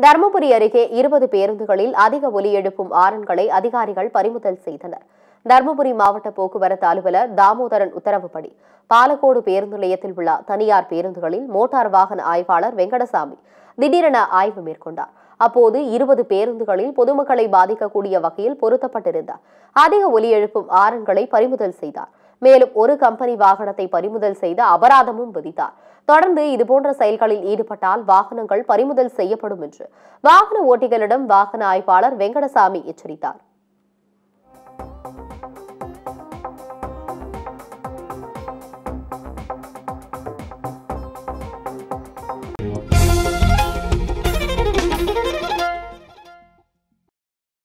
தருமபுரி அருகே இருபது பேருந்துகளில் அதிக ஒலி எழுப்பும் ஆரன்களை அதிகாரிகள் பறிமுதல் செய்தனர் தருமபுரி மாவட்ட போக்குவரத்து அலுவலர் தாமோதரன் உத்தரவுப்படி பாலக்கோடு பேருந்து நிலையத்தில் உள்ள தனியார் பேருந்துகளில் மோட்டார் வாகன ஆய்வாளர் வெங்கடசாமி திடீரென ஆய்வு மேற்கொண்டார் அப்போது இருபது பேருந்துகளில் பொதுமக்களை பாதிக்கக்கூடிய வகையில் பொருத்தப்பட்டிருந்த அதிக ஒலி எழுப்பும் ஆரன்களை பறிமுதல் செய்தார் மேலும் ஒரு கம்பெனி வாகனத்தை பறிமுதல் செய்து அபராதமும் விதித்தார் தொடர்ந்து இதுபோன்ற செயல்களில் ஈடுபட்டால் வாகனங்கள் பறிமுதல் செய்யப்படும் என்று வாகன ஓட்டிகளிடம் வாகன ஆய்வாளர் வெங்கடசாமி எச்சரித்தார்